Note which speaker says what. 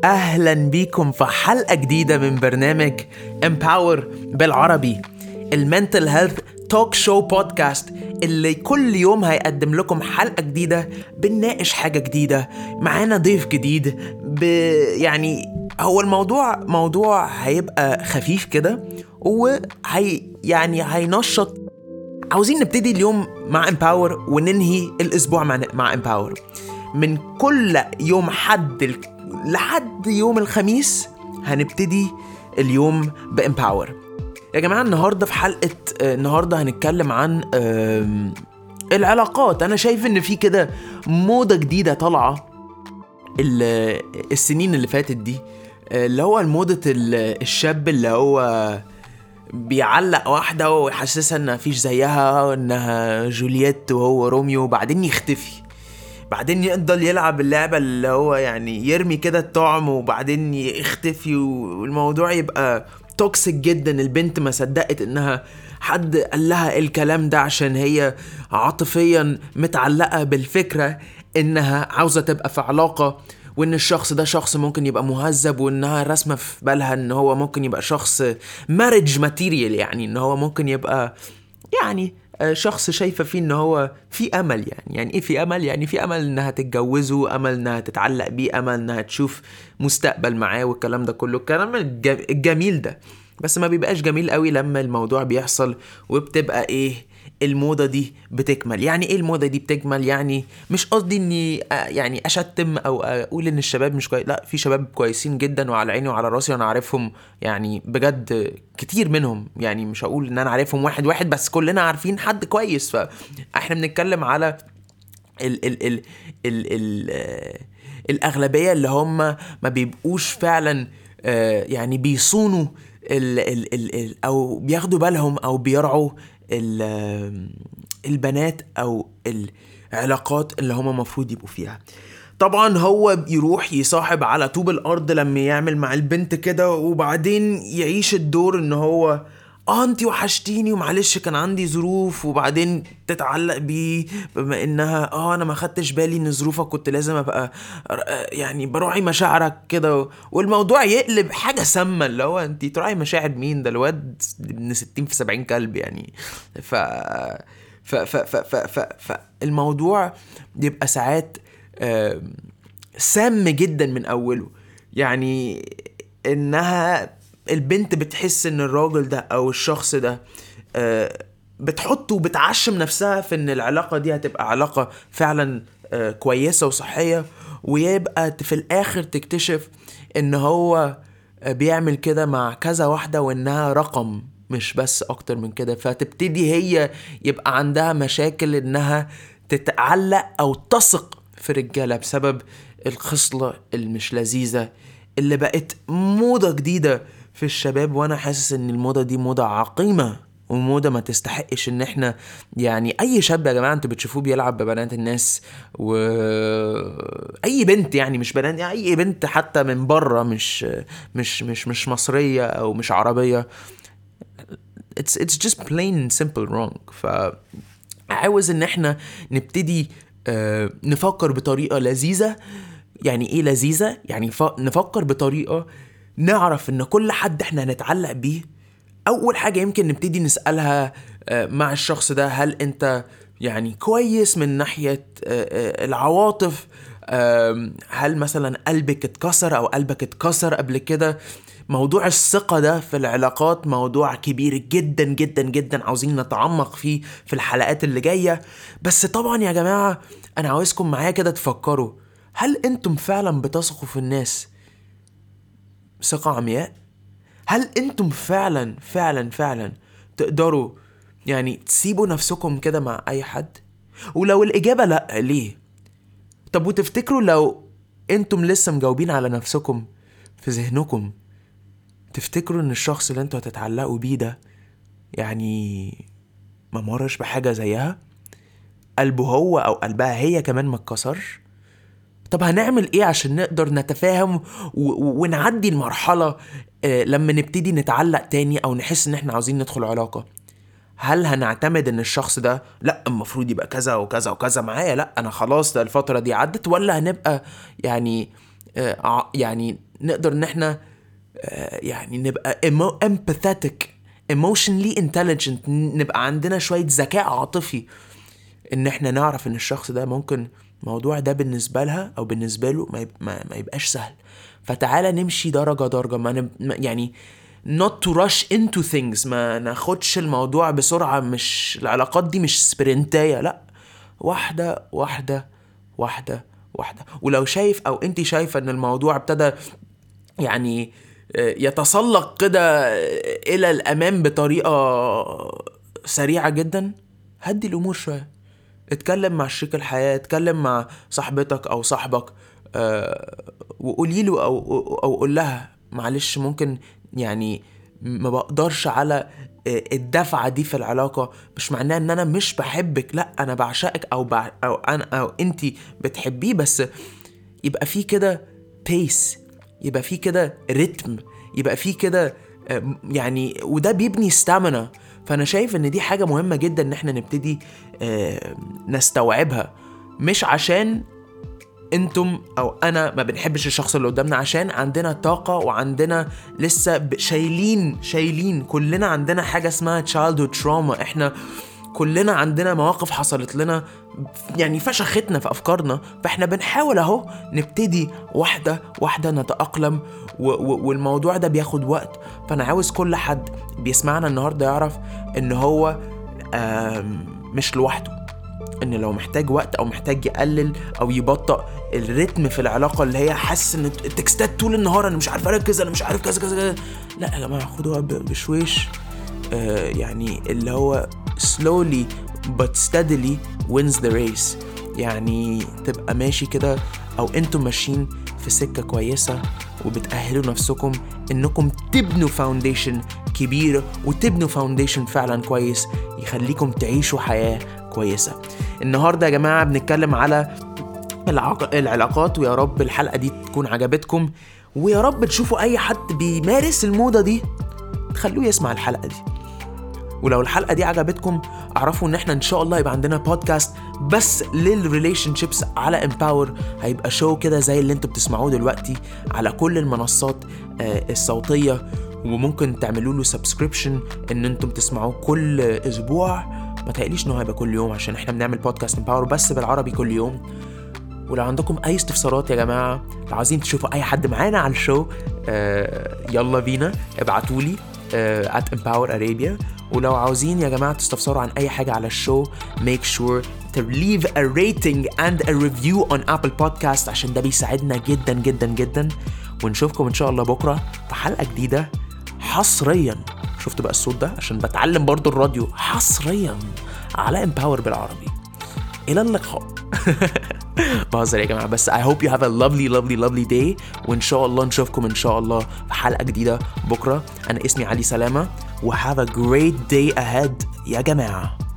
Speaker 1: اهلا بيكم في حلقه جديده من برنامج امباور بالعربي المنتل هيلث توك شو بودكاست اللي كل يوم هيقدم لكم حلقه جديده بنناقش حاجه جديده معانا ضيف جديد ب... يعني هو الموضوع موضوع هيبقى خفيف كده وهي يعني هينشط عاوزين نبتدي اليوم مع امباور وننهي الاسبوع مع مع امباور من كل يوم حد ال- لحد يوم الخميس هنبتدي اليوم بامباور يا جماعه النهارده في حلقه آه، النهارده هنتكلم عن آم، العلاقات انا شايف ان في كده موضه جديده طالعه ال- السنين اللي فاتت دي آه، اللي هو الموضة ال- الشاب اللي هو بيعلق واحدة ويحسسها انها مفيش زيها وانها جولييت وهو روميو وبعدين يختفي بعدين يفضل يلعب اللعبة اللي هو يعني يرمي كده الطعم وبعدين يختفي والموضوع يبقى توكسيك جدا البنت ما صدقت انها حد قال لها الكلام ده عشان هي عاطفيا متعلقة بالفكرة انها عاوزة تبقى في علاقة وان الشخص ده شخص ممكن يبقى مهذب وانها راسمه في بالها ان هو ممكن يبقى شخص مارج ماتيريال يعني ان هو ممكن يبقى يعني آه، شخص شايفه فيه ان هو في امل يعني يعني ايه في امل يعني في امل انها تتجوزه امل انها تتعلق بيه امل انها تشوف مستقبل معاه والكلام ده كله الكلام الج- الجميل ده بس ما بيبقاش جميل قوي لما الموضوع بيحصل وبتبقى ايه الموضه دي بتكمل يعني ايه الموضه دي بتكمل يعني مش قصدي اني آه، يعني اشتم او اقول ان الشباب مش كويس لا في شباب كويسين جدا وعلى عيني وعلى راسي وانا عارفهم يعني بجد كتير منهم يعني مش هقول ان انا عارفهم واحد واحد بس كلنا عارفين حد كويس فاحنا بنتكلم على ال ال ال ال ال آه، الأغلبية اللي هم ما بيبقوش فعلا آه، يعني بيصونوا ال ال ال ال أو بياخدوا بالهم أو بيرعوا ال آه، البنات أو العلاقات اللي هم المفروض يبقوا فيها طبعا هو يروح يصاحب على طوب الأرض لما يعمل مع البنت كده وبعدين يعيش الدور إن هو اه انتي وحشتيني ومعلش كان عندي ظروف وبعدين تتعلق بيه بما انها اه انا ما خدتش بالي ان ظروفك كنت لازم ابقى آه، يعني براعي مشاعرك كده والموضوع يقلب حاجه سامه اللي هو انتي تراعي مشاعر مين ده الواد ابن 60 في 70 كلب يعني ف ف ف ف ف ف فالموضوع بيبقى ساعات آه، سام جدا من اوله يعني انها البنت بتحس ان الراجل ده او الشخص ده آه، بتحط وبتعشم نفسها في ان العلاقه دي هتبقى علاقه فعلا آه، كويسه وصحيه ويبقى في الاخر تكتشف ان هو آه، بيعمل كده مع كذا واحده وانها رقم مش بس اكتر من كده فتبتدي هي يبقى عندها مشاكل انها تتعلق او تثق في رجاله بسبب الخصله المش لذيذه اللي بقت موضة جديدة في الشباب وانا حاسس ان الموضة دي موضة عقيمة وموضة ما تستحقش ان احنا يعني اي شاب يا جماعة انتوا بتشوفوه بيلعب ببنات الناس و اي بنت يعني مش بنات يعني اي بنت حتى من بره مش مش مش مش مصرية او مش عربية it's it's just plain simple wrong ف عاوز ان احنا نبتدي آه، نفكر بطريقه لذيذه يعني ايه لذيذه يعني ف... نفكر بطريقه نعرف ان كل حد احنا هنتعلق بيه اول حاجه يمكن نبتدي نسالها آه، مع الشخص ده هل انت يعني كويس من ناحيه آه، آه، العواطف آم، هل مثلا قلبك اتكسر او قلبك اتكسر قبل كده موضوع الثقة ده في العلاقات موضوع كبير جدا جدا جدا عاوزين نتعمق فيه في الحلقات اللي جاية بس طبعا يا جماعة أنا عاوزكم معايا كده تفكروا هل أنتم فعلا بتثقوا في الناس ثقة عمياء؟ هل أنتم فعلا فعلا فعلا تقدروا يعني تسيبوا نفسكم كده مع أي حد؟ ولو الإجابة لأ ليه؟ طب وتفتكروا لو انتم لسه مجاوبين على نفسكم في ذهنكم تفتكروا ان الشخص اللي انتوا هتتعلقوا بيه ده يعني ما مرش بحاجة زيها قلبه هو او قلبها هي كمان ما اتكسرش طب هنعمل ايه عشان نقدر نتفاهم و- و- ونعدي المرحلة آه، لما نبتدي نتعلق تاني او نحس ان احنا عاوزين ندخل علاقة هل هنعتمد ان الشخص ده لا المفروض يبقى كذا وكذا وكذا معايا لا انا خلاص ده الفتره دي عدت ولا هنبقى يعني آه، يعني نقدر ان احنا آه، يعني نبقى empathetic emotionally intelligent نبقى عندنا شوية ذكاء عاطفي ان احنا نعرف ان الشخص ده ممكن الموضوع ده بالنسبة لها او بالنسبة له ما, ما, ما يبقاش سهل فتعالى نمشي درجة درجة ما نب... يعني not to rush into things ما ناخدش الموضوع بسرعة مش العلاقات دي مش سبرنتاية لا واحدة واحدة واحدة واحدة ولو شايف او انت شايفة ان الموضوع ابتدى يعني آه، يتسلق كده الى الامام بطريقة سريعة جدا هدي الامور شوية اتكلم مع شريك الحياة اتكلم مع صاحبتك او صاحبك أه وقولي له او او قول لها معلش ممكن يعني ما بقدرش على آه، الدفعة دي في العلاقة مش معناه ان انا مش بحبك لا انا بعشقك او بع... او انا او انت بتحبيه بس يبقى في كده بيس يبقى في كده رتم يبقى في كده آه، يعني وده بيبني ستامنا فانا شايف ان دي حاجة مهمة جدا ان احنا نبتدي آه، نستوعبها مش عشان انتم او انا ما بنحبش الشخص اللي قدامنا عشان عندنا طاقه وعندنا لسه شايلين شايلين كلنا عندنا حاجه اسمها childhood trauma احنا كلنا عندنا مواقف حصلت لنا يعني فشختنا في افكارنا فاحنا بنحاول اهو نبتدي واحده واحده نتاقلم و- و- والموضوع ده بياخد وقت فانا عاوز كل حد بيسمعنا النهارده يعرف ان هو مش لوحده ان لو محتاج وقت او محتاج يقلل او يبطئ الريتم في العلاقه اللي هي حاسس ان التكستات طول النهار انا مش عارف اركز انا مش عارف كذا كذا كذا لا يا جماعه خدوها بشويش آه يعني اللي هو slowly but steadily wins the race يعني تبقى ماشي كده او انتم ماشيين في سكه كويسه وبتأهلوا نفسكم انكم تبنوا فاونديشن كبيرة وتبنوا فاونديشن فعلا كويس يخليكم تعيشوا حياة كويسة النهاردة يا جماعة بنتكلم على العلاقات ويا رب الحلقة دي تكون عجبتكم ويا رب تشوفوا أي حد بيمارس الموضة دي تخلوه يسمع الحلقة دي ولو الحلقه دي عجبتكم اعرفوا ان احنا ان شاء الله يبقى عندنا بودكاست بس للريليشن شيبس على امباور هيبقى شو كده زي اللي انتوا بتسمعوه دلوقتي على كل المنصات آه، الصوتيه وممكن تعملوا له سبسكريبشن ان انتم تسمعوه كل اسبوع ما تقليش انه هيبقى كل يوم عشان احنا بنعمل بودكاست امباور بس بالعربي كل يوم ولو عندكم اي استفسارات يا جماعه لو عايزين تشوفوا اي حد معانا على الشو آه يلا بينا ابعتولي آه at empower arabia ولو عاوزين يا جماعه تستفسروا عن اي حاجه على الشو make sure to leave a rating and a review on Apple Podcast عشان ده بيساعدنا جدا جدا جدا ونشوفكم ان شاء الله بكره في حلقه جديده حصريا شفتوا بقى الصوت ده عشان بتعلم برضو الراديو حصريا على امباور بالعربي الى اللقاء بهزر يا جماعه بس I hope you have a lovely lovely lovely day وان شاء الله نشوفكم ان شاء الله في حلقه جديده بكره انا اسمي علي سلامه و have a great day ahead يا جماعه